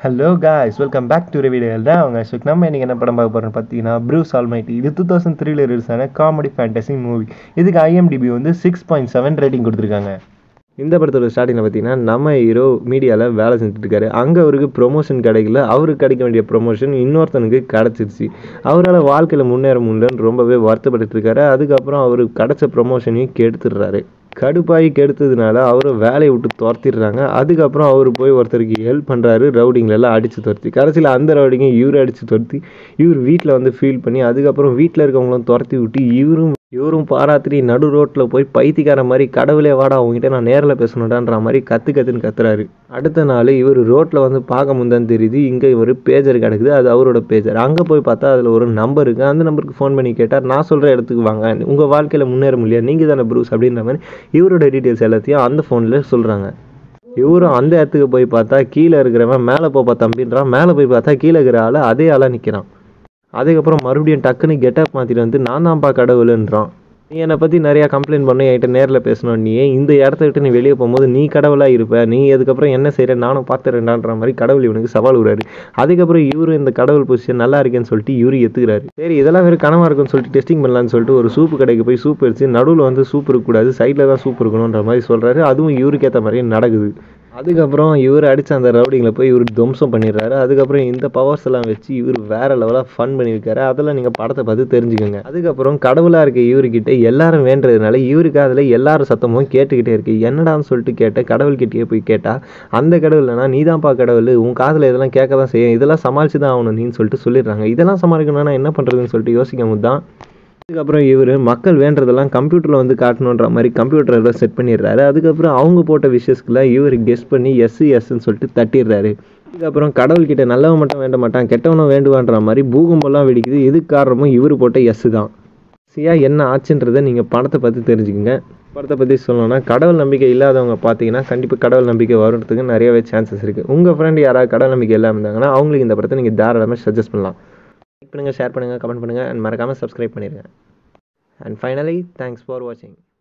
hello guys welcome back to வீடியோவில் தான் அவங்க அசோக் நம்ம இன்றைக்கி என்ன படம் பார்க்க போகிறோம்னு பார்த்தீங்கன்னா ப்ரூஸ் ஆல்மைட்டி இது டூ தௌசண்ட் த்ரீல ரிலீஸ் ஆன காமெடி ஃபேண்டசி மூவி இதுக்கு ஐஎம்டிபி வந்து சிக்ஸ் பாயிண்ட் செவன் ரேட்டிங் கொடுத்துருக்காங்க இந்த படத்தோட ஸ்டார்டிங்கில் பார்த்தீங்கன்னா நம்ம ஹீரோ மீடியாவில் வேலை செஞ்சுட்டு இருக்காரு அங்கே அவருக்கு ப்ரொமோஷன் கிடைக்கல அவருக்கு கிடைக்க வேண்டிய ப்ரொமோஷன் இன்னொருத்தனுக்கு கிடச்சிருச்சு அவரால் வாழ்க்கையில் முன்னேற முடியலன்னு ரொம்பவே வருத்தப்பட்டு இருக்காரு அதுக்கப்புறம் அவருக்கு கிடைச்ச ப்ரொமோஷனையும் கெடுத்துடுறாரு கடுப்பாகி கெடுத்ததுனால அவரை வேலையை விட்டு துரத்திடுறாங்க அதுக்கப்புறம் அவர் போய் ஒருத்தருக்கு ஹெல்ப் பண்ணுறாரு ரவுடிங்களெல்லாம் அடித்து துரத்தி கடைசியில் அந்த ரவுடிங்க இவரை அடித்து துரத்தி இவர் வீட்டில் வந்து ஃபீல் பண்ணி அதுக்கப்புறம் வீட்டில் இருக்கவங்களும் துரத்தி விட்டு இவரும் இவரும் பாராத்திரி நடு ரோட்டில் போய் பைத்தியக்கார மாதிரி கடவுளே வாடா அவங்ககிட்ட நான் நேரில் பேசணுடான்ற மாதிரி கற்று கற்றுன்னு கத்துறாரு அடுத்த நாள் இவர் ரோட்டில் வந்து பார்க்க முந்தான் தெரியுது இங்கே இவர் பேஜர் கிடக்குது அது அவரோட பேஜர் அங்கே போய் பார்த்தா அதில் ஒரு நம்பர் இருக்குது அந்த நம்பருக்கு ஃபோன் பண்ணி கேட்டால் நான் சொல்கிற இடத்துக்கு வாங்க உங்கள் வாழ்க்கையில் முன்னேற முடியாது நீங்கள் தானே ப்ரூஸ் அப்படின்ற மாதிரி இவரோட டீட்டெயில்ஸ் எல்லாத்தையும் அந்த ஃபோனில் சொல்கிறாங்க இவரும் அந்த இடத்துக்கு போய் பார்த்தா கீழே இருக்கிறவன் மேலே போப்பா தம்பின்றான் மேலே போய் பார்த்தா கீழே இருக்கிற ஆள் அதே ஆளாக நிற்கிறான் அதுக்கப்புறம் மறுபடியும் டக்குன்னு கெட்டப் மாற்றிட்டு வந்து நான் தான்ப்பா கடவுளுன்றான் நீ என்னை பற்றி நிறையா கம்ப்ளைண்ட் பண்ணி என்கிட்ட நேரில் பேசணும் நீ இந்த இடத்த விட்டு நீ வெளியே போகும்போது நீ கடவுளாக இருப்ப நீ அதுக்கப்புறம் என்ன செய்கிற நானும் பார்த்துறேன்டான்ற மாதிரி கடவுள் இவனுக்கு சவால் விடுறாரு அதுக்கப்புறம் இவரு இந்த கடவுள் பொசிஷன் நல்லா இருக்கேன்னு சொல்லிட்டு இவரு ஏற்றுக்கிறாரு சரி இதெல்லாம் வேறு கனவாக இருக்குன்னு சொல்லிட்டு டெஸ்டிங் பண்ணலான்னு சொல்லிட்டு ஒரு சூப்பு கடைக்கு போய் சூப் அடிச்சு நடுவில் வந்து சூப் இருக்கக்கூடாது சைடில் தான் சூப் இருக்கணுன்ற மாதிரி சொல்கிறாரு அதுவும் இவருக்கு ஏற்ற மாதிரியே நடக்குது அதுக்கப்புறம் இவர் அடித்த அந்த ரவுடிங்களை போய் இவர் துவம்சம் பண்ணிடுறாரு அதுக்கப்புறம் இந்த பவர்ஸ் எல்லாம் வச்சு இவர் வேற லெவலாக ஃபன் பண்ணியிருக்காரு அதெல்லாம் நீங்கள் படத்தை பார்த்து தெரிஞ்சுக்கோங்க அதுக்கப்புறம் கடவுளாக இருக்க இவர்கிட்ட எல்லாரும் வேண்டதுனால இவருக்கு அதில் எல்லாரும் சத்தமும் கேட்டுக்கிட்டே இருக்கு என்னடான்னு சொல்லிட்டு கேட்ட கடவுள்கிட்டயே போய் கேட்டால் அந்த கடவுள்னா நீ தான்ப்பா கடவுள் உன் காதில் இதெல்லாம் கேட்க தான் செய்யும் இதெல்லாம் சமாளிச்சு தான் ஆகணும் நீன்னு சொல்லிட்டு சொல்லிடுறாங்க இதெல்லாம் சமாளிக்கணும்னா என்ன பண்ணுறதுன்னு சொல்லிட்டு யோசிக்கும் போது தான் அதுக்கப்புறம் இவர் மக்கள் வேண்டதெல்லாம் கம்ப்யூட்டரில் வந்து காட்டணுன்ற மாதிரி கம்ப்யூட்டரில் செட் பண்ணிடுறாரு அதுக்கப்புறம் அவங்க போட்ட விஷயஸ்க்குலாம் இவர் கெஸ் பண்ணி எஸ் எஸ்ன்னு சொல்லிட்டு தட்டிடுறாரு அதுக்கப்புறம் கடவுள்கிட்ட நல்லவன் மட்டும் வேண்ட மாட்டான் கெட்டவனும் வேண்டுவான்ற மாதிரி பூகம்பெல்லாம் வெடிக்குது இதுக்கு காரணமும் இவர் போட்ட எஸ் தான் சியா என்ன ஆச்சுன்றதை நீங்கள் படத்தை பற்றி தெரிஞ்சுக்கோங்க படத்தை பற்றி சொல்லணும்னா கடவுள் நம்பிக்கை இல்லாதவங்க பார்த்தீங்கன்னா கண்டிப்பாக கடவுள் நம்பிக்கை வரதுக்கு நிறையவே சான்சஸ் இருக்குது உங்கள் ஃப்ரெண்டு யாராவது கடவுள் நம்பிக்கை இல்லாமல் இருந்தாங்கன்னா அவங்களுக்கு இந்த படத்தை நீங்கள் தாராளமாக சஜஸ்ட் பண்ணலாம் லைக் பண்ணுங்கள் ஷேர் பண்ணுங்கள் கமெண்ட் பண்ணுங்கள் அண்ட் மறக்காமல் சப்ஸ்கிரைப் பண்ணிடுங்க அண்ட் ஃபைனலி தேங்க்ஸ் ஃபார் வாட்சிங்